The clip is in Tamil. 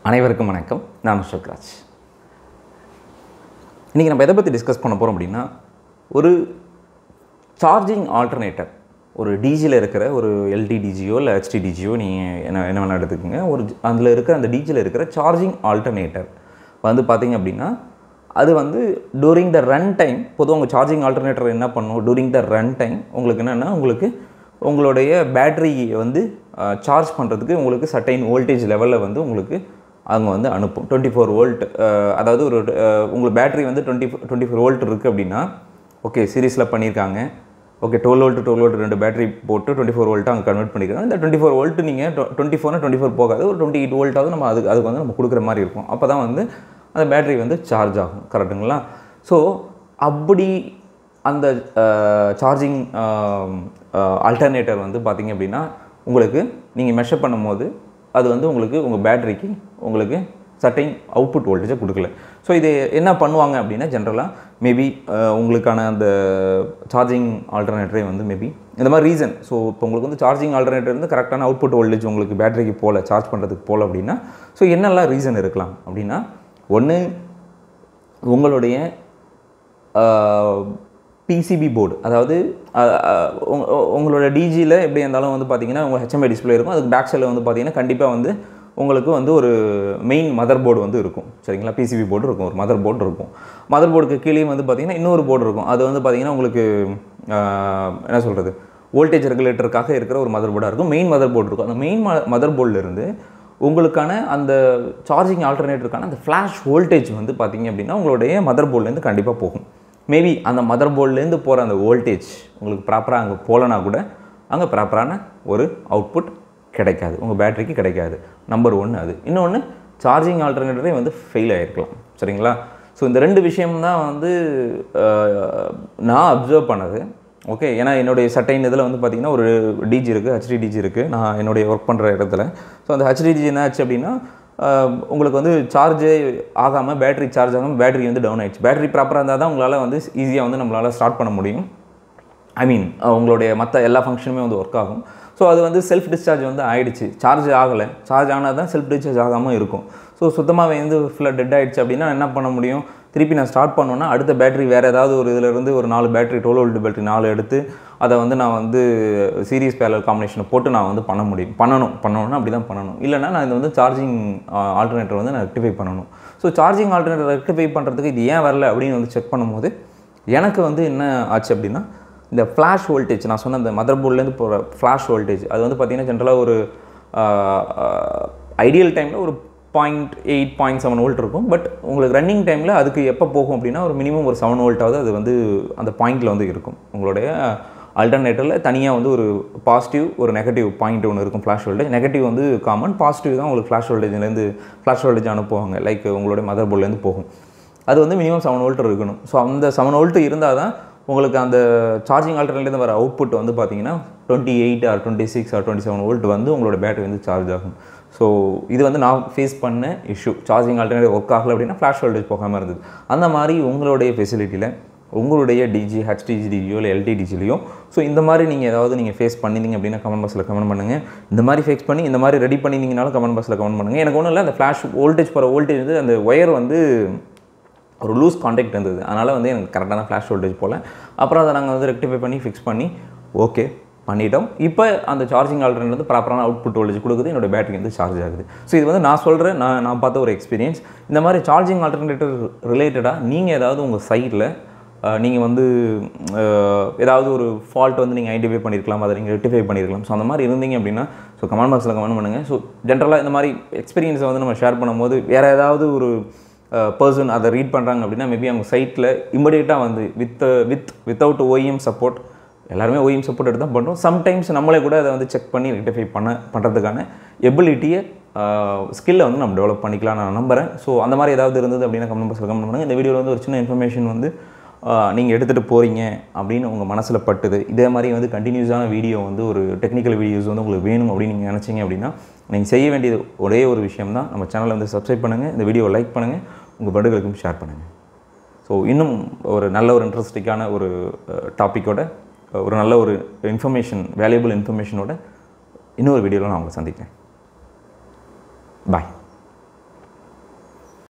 அனைவருக்கும் வணக்கம் நான் அசோக்ராஜ் இன்றைக்கி நம்ம எதை பற்றி டிஸ்கஸ் பண்ண போகிறோம் அப்படின்னா ஒரு சார்ஜிங் ஆல்டர்னேட்டர் ஒரு டிஜியில் இருக்கிற ஒரு எல்டிடிஜியோ இல்லை ஹெச்டிடிஜியோ நீங்கள் என்ன என்ன வேணால் எடுத்துக்கோங்க ஒரு அதில் இருக்கிற அந்த டிஜியில் இருக்கிற சார்ஜிங் ஆல்டர்னேட்டர் வந்து பார்த்தீங்க அப்படின்னா அது வந்து டூரிங் த ரன் டைம் பொதுவாக உங்கள் சார்ஜிங் ஆல்டர்னேட்டர் என்ன பண்ணும் டூரிங் த ரன் டைம் உங்களுக்கு என்னென்னா உங்களுக்கு உங்களுடைய பேட்டரி வந்து சார்ஜ் பண்ணுறதுக்கு உங்களுக்கு சட்டைன் வோல்டேஜ் லெவலில் வந்து உங்களுக்கு அவங்க வந்து அனுப்பும் டுவெண்ட்டி ஃபோர் வோல்ட் அதாவது ஒரு அஹ், உங்களுக்கு பேட்டரி வந்து டுவெண்ட்டி டுவெண்ட்டி ஃபோர் வோல்ட் இருக்குது அப்படின்னா ஓகே சீரீஸில் பண்ணியிருக்காங்க okay twelve volt twelve volt ரெண்டு பேட்டரி போட்டு டுவெண்ட்டி ஃபோர் வோல்ட்டாக அங்கே கன்வெர்ட் பண்ணிக்கிறாங்க இந்த டுவெண்ட்டி ஃபோர் வோல்ட் நீங்கள் டுவெண்ட்டி ஃபோர்னா டுவெண்ட்டி ஃபோர் போகாது ஒரு டுவெண்ட்டி எயிட் வோல்ட்டாவது நம்ம அதுக்கு அதுக்கு வந்து நம்ம கொடுக்குற மாதிரி இருக்கும் அப்போ தான் வந்து அந்த பேட்டரி வந்து சார்ஜ் ஆகும் கரெக்டுங்களா ஸோ அப்படி அந்த சார்ஜிங் ஆல்டர்னேட்டர் வந்து பார்த்தீங்க அப்படின்னா உங்களுக்கு நீங்கள் மெஷர் பண்ணும்போது அது வந்து உங்களுக்கு உங்கள் பேட்டரிக்கு உங்களுக்கு சட்டைன் அவுட்புட் வோல்டேஜை கொடுக்கல ஸோ இது என்ன பண்ணுவாங்க அப்படின்னா ஜென்ரலாக மேபி உங்களுக்கான அந்த சார்ஜிங் ஆல்டர்னேட்டரே வந்து மேபி இந்த மாதிரி ரீசன் ஸோ இப்போ உங்களுக்கு வந்து சார்ஜிங் ஆல்டர்னேட்டர் வந்து கரெக்டான அவுட்புட் வோல்டேஜ் உங்களுக்கு பேட்டரிக்கு போகல சார்ஜ் பண்ணுறதுக்கு போகல அப்படின்னா ஸோ என்னெல்லாம் ரீசன் இருக்கலாம் அப்படின்னா ஒன்று உங்களுடைய பிசிபி போர்டு அதாவது அஹ், அஹ், உங்க- உங்களோட டிஜியில் எப்படி இருந்தாலும் வந்து பார்த்தீங்கன்னா உங்கள் ஹெச்எம்ஐ டிஸ்பிளே இருக்கும் அதுக்கு பேக் சைடில் வந்து பார்த்தீங்கன்னா கண்டிப்பாக வந்து உங்களுக்கு வந்து ஒரு மெயின் மதர் போர்டு வந்து இருக்கும் சரிங்களா பிசிபி போர்டு இருக்கும் ஒரு மதர் போர்டு இருக்கும் மதர் போர்டுக்கு கீழே வந்து பார்த்தீங்கன்னா இன்னொரு போர்டு இருக்கும் அது வந்து பார்த்தீங்கன்னா உங்களுக்கு அஹ், என்ன சொல்கிறது வோல்டேஜ் ரெகுலேட்டருக்காக இருக்கிற ஒரு மதர் போர்டாக இருக்கும் மெயின் மதர் போர்டு இருக்கும் அந்த மெயின் மதர் போர்டிலிருந்து உங்களுக்கான அந்த சார்ஜிங் ஆல்டர்னேட்டருக்கான அந்த ஃப்ளாஷ் வோல்டேஜ் வந்து பார்த்தீங்க அப்படின்னா உங்களுடைய மதர் போர்ட்லேருந்து கண்டிப்பாக போகும் மேபி அந்த மதர் போர்ட்லேருந்து போகிற அந்த வோல்டேஜ் உங்களுக்கு ப்ராப்பராக அங்கே போகலனா கூட அங்கே ப்ராப்பரான ஒரு அவுட்புட் கிடைக்காது உங்கள் பேட்டரிக்கு கிடைக்காது நம்பர் ஒன்று அது இன்னொன்று சார்ஜிங் ஆல்டர்னேட்டரே வந்து ஃபெயில் ஆகிருக்கலாம் சரிங்களா ஸோ இந்த ரெண்டு விஷயம்தான் வந்து அஹ், நான் அப்சர்வ் பண்ணது ஓகே ஏன்னா என்னுடைய சட்டைன் இதில் வந்து பார்த்திங்கன்னா ஒரு டிஜி இருக்குது ஹெச்டி டிஜி இருக்குது நான் என்னுடைய ஒர்க் பண்ணுற இடத்துல ஸோ அந்த ஹெச்டிஜி என்ன ஆச்சு அப்படின்னா ஆஹ், உங்களுக்கு வந்து சார்ஜே ஆகாமல் பேட்டரி சார்ஜ் ஆகாமல் பேட்டரி வந்து டவுன் ஆயிடுச்சு பேட்டரி ப்ராப்பராக இருந்தால் தான் உங்களால் வந்து ஈஸியாக வந்து நம்மளால் ஸ்டார்ட் பண்ண முடியும் ஐ மீன் உங்களுடைய மற்ற எல்லா ஃபங்க்ஷனுமே வந்து ஒர்க் ஆகும் ஸோ அது வந்து செல்ஃப் டிஸ்சார்ஜ் வந்து ஆயிடுச்சு சார்ஜ் ஆகலை சார்ஜ் ஆனால் தான் செல்ஃப் டிஸ்சார்ஜ் ஆகாமல் இருக்கும் ஸோ சுத்தமாக வந்து ஃபுல்லாக டெட் ஆயிடுச்சு அப்படின்னா என்ன பண்ண முடியும் திருப்பி நான் ஸ்டார்ட் பண்ணோன்னா அடுத்த பேட்டரி வேறு ஏதாவது ஒரு இதில் இருந்து ஒரு நாலு பேட்டரி டுவெல் வோல்ட் பேட்டரி நாலு எடுத்து அதை வந்து நான் வந்து சீரிஸ் பேலர் காம்பினேஷனை போட்டு நான் வந்து பண்ண முடியும் பண்ணணும் பண்ணணும்னா அப்படி தான் பண்ணணும் இல்லைனா நான் இது வந்து சார்ஜிங் ஆல்டர்னேட்டர் வந்து நான் ரெக்டிஃபை பண்ணணும் ஸோ சார்ஜிங் ஆல்டர்னேட்டர் ரெக்டிஃபை பண்ணுறதுக்கு இது ஏன் வரல அப்படின்னு வந்து செக் பண்ணும்போது எனக்கு வந்து என்ன ஆச்சு அப்படின்னா இந்த ஃப்ளாஷ் வோல்டேஜ் நான் சொன்ன அந்த மதர் போர்ட்லேருந்து போகிற ஃப்ளாஷ் வோல்டேஜ் அது வந்து பார்த்திங்கன்னா ஜென்ரலாக ஒரு ஐடியல் டைமில் ஒரு point eight point seven volt இருக்கும் பட் உங்களுக்கு ரன்னிங் டைமில் அதுக்கு எப்போ போகும் அப்படின்னா ஒரு மினிமம் ஒரு செவன் வோல்ட்டாவது அது வந்து அந்த பாயிண்டில் வந்து இருக்கும் உங்களுடைய ஆல்டர்னேட்டரில் தனியாக வந்து ஒரு பாசிட்டிவ் ஒரு நெகட்டிவ் பாயிண்ட் ஒன்று இருக்கும் ஃப்ளாஷ் வோல்டேஜ் நெகட்டிவ் வந்து காமன் பாசிட்டிவ் தான் உங்களுக்கு ஃப்ளாஷ் வோல்டேஜ்லேருந்து ஃப்ளாஷ் வோல்டேஜ் அனுப்புவாங்க லைக் உங்களுடைய மதர் போர்ட்லேருந்து போகும் அது வந்து மினிமம் செவன் வோல்ட் இருக்கணும் ஸோ அந்த செவன் வோல்ட் இருந்தால் தான் உங்களுக்கு அந்த சார்ஜிங் ஆல்டர்னேட்லேருந்து வர அவுட்புட் வந்து பார்த்தீங்கன்னா twenty eight or twenty six or twenty seven volt வந்து உங்களோட பேட்டரி வந்து சார்ஜ் ஆகும் ஸோ இது வந்து நான் ஃபேஸ் பண்ண இஷ்யூ சார்ஜிங் ஆல்டர்னேட் ஒர்க் ஆகலை அப்படின்னா ஃப்ளாஷ் வோல்டேஜ் போகாமல் இருந்தது அந்த மாதிரி உங்களுடைய ஃபெசிலிட்டியில் உங்களுடைய டிஜி ஹெச்டிஜிடியோ இல்லை எல்டிடிஜிலையோ ஸோ இந்த மாதிரி நீங்கள் ஏதாவது நீங்கள் ஃபேஸ் பண்ணியிருந்தீங்க அப்படின்னா கமெண்ட் பாக்ஸில் கமெண்ட் பண்ணுங்கள் இந்த மாதிரி ஃபேஸ் பண்ணி இந்த மாதிரி ரெடி பண்ணியிருந்தீங்கனாலும் கமெண்ட் பாக்ஸில் கமெண்ட் பண்ணுங்கள் எனக்கு ஒன்றும் இல்லை அந்த ஃப்ளாஷ் வோல்டேஜ் போகிற வோல்டேஜ் வந்து அந்த ஒயர் வந்து ஒரு லூஸ் காண்டாக்ட் இருந்தது அதனால் வந்து எனக்கு கரெக்டான ஃப்ளாஷ் வோல்டேஜ் போல் அப்புறம் அதை நாங்கள் வந்து ரெக்டிஃபை பண்ணி ஃபிக்ஸ் பண்ணி ஓகே பண்ணிட்டோம் இப்போ அந்த சார்ஜிங் ஆல்டர்னேட் வந்து ப்ராப்பரான அவுட்புட் வோல்டேஜ் கொடுக்குது என்னோட பேட்டரி வந்து சார்ஜ் ஆகுது ஸோ இது வந்து நான் சொல்கிறேன் நான் நான் பார்த்த ஒரு எக்ஸ்பீரியன்ஸ் இந்த மாதிரி சார்ஜிங் ஆல்டர்னேட்டர் ரிலேட்டடாக நீங்கள் ஏதாவது உங்கள் சைட்டில் நீங்கள் வந்து அஹ், ஏதாவது ஒரு ஃபால்ட் வந்து நீங்கள் ஐடென்டிஃபை பண்ணியிருக்கலாம் அதை நீங்கள் ரெக்டிஃபை பண்ணியிருக்கலாம் ஸோ அந்த மாதிரி இருந்தீங்க அப்படின்னா ஸோ கமெண்ட் பாக்ஸில் கமெண்ட் பண்ணுங்கள் ஸோ ஜென்ரலாக இந்த மாதிரி எக்ஸ்பீரியன்ஸை வந்து நம்ம ஷேர் பண்ணும்போது வேறு ஏதாவது ஒரு பர்சன் அதை ரீட் பண்ணுறாங்க அப்படின்னா மேபி அவங்க சைட்டில் இமிடியேட்டாக வந்து with with without OEM support எல்லாருமே ஓஇஎம் சப்போர்ட் எடுத்து தான் பண்ணுறோம் சம்டைம்ஸ் நம்மளே கூட அதை வந்து செக் பண்ணி ரெக்டிஃபை பண்ண பண்ணுறதுக்கான எபிலிட்டியை ஸ்கில்லை வந்து நம்ம டெவலப் பண்ணிக்கலாம் நான் நம்புகிறேன் ஸோ அந்த மாதிரி ஏதாவது இருந்தது அப்படின்னா கமெண்ட் பாக்ஸில் கமெண்ட் பண்ணுங்கள் இந்த வீடியோவில் வந்து ஒரு சின்ன இன்ஃபர்மேஷன் வந்து நீங்கள் எடுத்துகிட்டு போகிறீங்க அப்படின்னு உங்கள் மனசில் பட்டுது இதே மாதிரி வந்து கண்டினியூஸான வீடியோ வந்து ஒரு டெக்னிக்கல் வீடியோஸ் வந்து உங்களுக்கு வேணும் அப்படின்னு நீங்கள் நினச்சிங்க அப்படின்னா நீங்கள் செய்ய வேண்டியது ஒரே ஒரு விஷயம் தான் நம்ம சேனலை வந்து சப்ஸ்கிரைப் பண்ணுங்கள் இந்த வீடியோவை லைக் பண்ணுங்கள் உங்கள் படுகளுக்கும் ஷேர் பண்ணுங்கள் ஸோ இன்னும் ஒரு நல்ல ஒரு இன்ட்ரெஸ்டிங்கான ஒரு டாப்பிக்கோட ஒரு நல்ல ஒரு இன்ஃபர்மேஷன் வேல்யூபிள் இன்ஃபர்மேஷனோட இன்னொரு வீடியோவில் நான் உங்களை சந்திக்கிறேன் பாய்